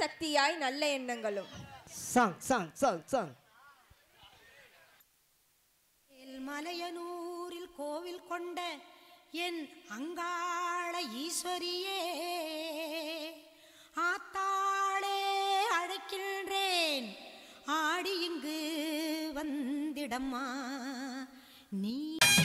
சக்தியாய் நல்ல எண்ணங்களும் song song song song மலையனூரில் கோவில் கொண்ட என் அங்காள ஈஸ்வரியே ஆத்தாளே அழைக்கின்றேன் ஆடி இங்கு வந்திடம்மா நீ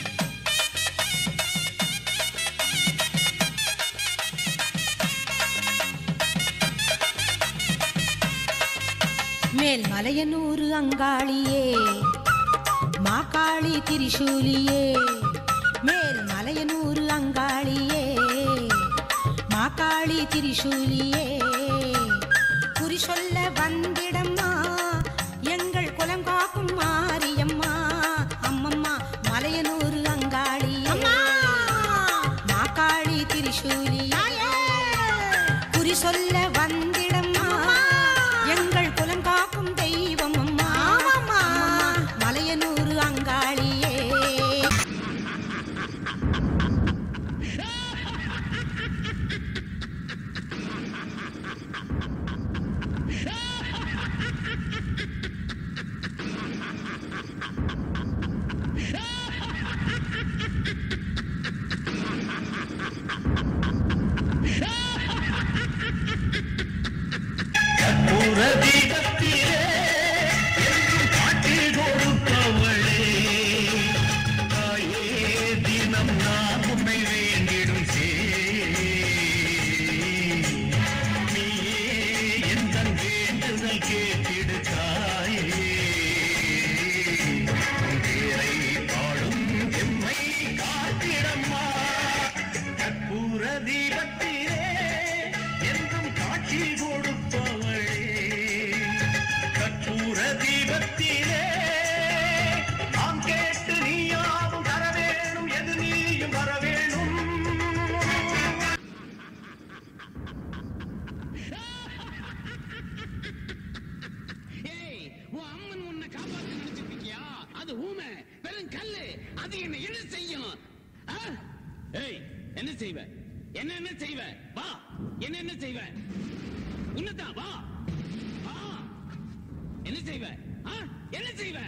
மேல் மலையனூர் அங்காளியே மாக்காளி திரிசூலியே மேல் மலையனூர் அங்காளியே மாக்காளி திரிசூலியே குறி சொல்ல வந்திடம்மா எங்கள் குலம் காக்கும் மாரியம்மா அம்மம்மா மலையனூர் அங்காளியே மாக்காளி திரிசூலியே குறி சொல்ல வந்திடம்மா எங்கள் குலம் காக்கும் தெய்வம் அம்மா அம்மா, மலையனூர் அங்காளியே புறதீபத்திலே என்றும் காட்டில் கொடுப்பவளே தாயே தினம் நான் உன்னை வேண்டிடும் சே நீயே எந்த வேண்டுதல் கேட்டிடு தாயே உன் பேரை பாடும் எம்மை காத்திடம்மா கற்பூர தீபத்திலே என்றும் காட்சி கொடுப்பவளே கற்பூர தீபத்திலே நாம் கேட்டு நீயாவும் தர வேணும் எது நீயும் வர வேணும் ஏய் உன் அம்மன் உன்னை காப்பாத்த நினைச்சிட்டு இருக்கியா அது ஊமை வெறும் கல்லு அது என்ன என்ன செய்யும் ஆ? ஏய் என்ன செய்வ என்ன என்ன செய்வ வா என்ன என்ன செய்வ உன்னதான் வா வா என்ன செய்வ ஆ? என்ன செய்வ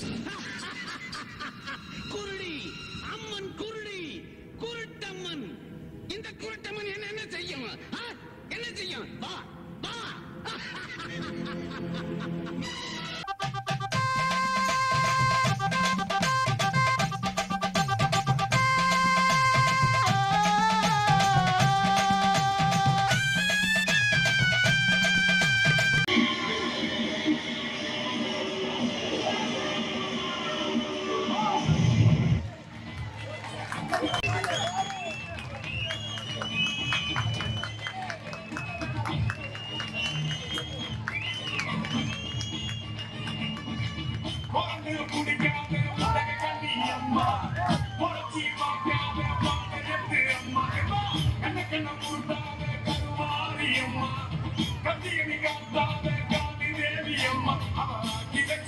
குருடி அம்மன் குருடி குருட்டம்மன் இந்த குருட்டம்மன் என்ன என்ன செய்யும் ஆ? என்ன செய்யும் வா வா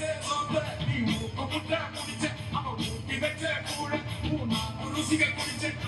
ருசிகள் குடிச்சு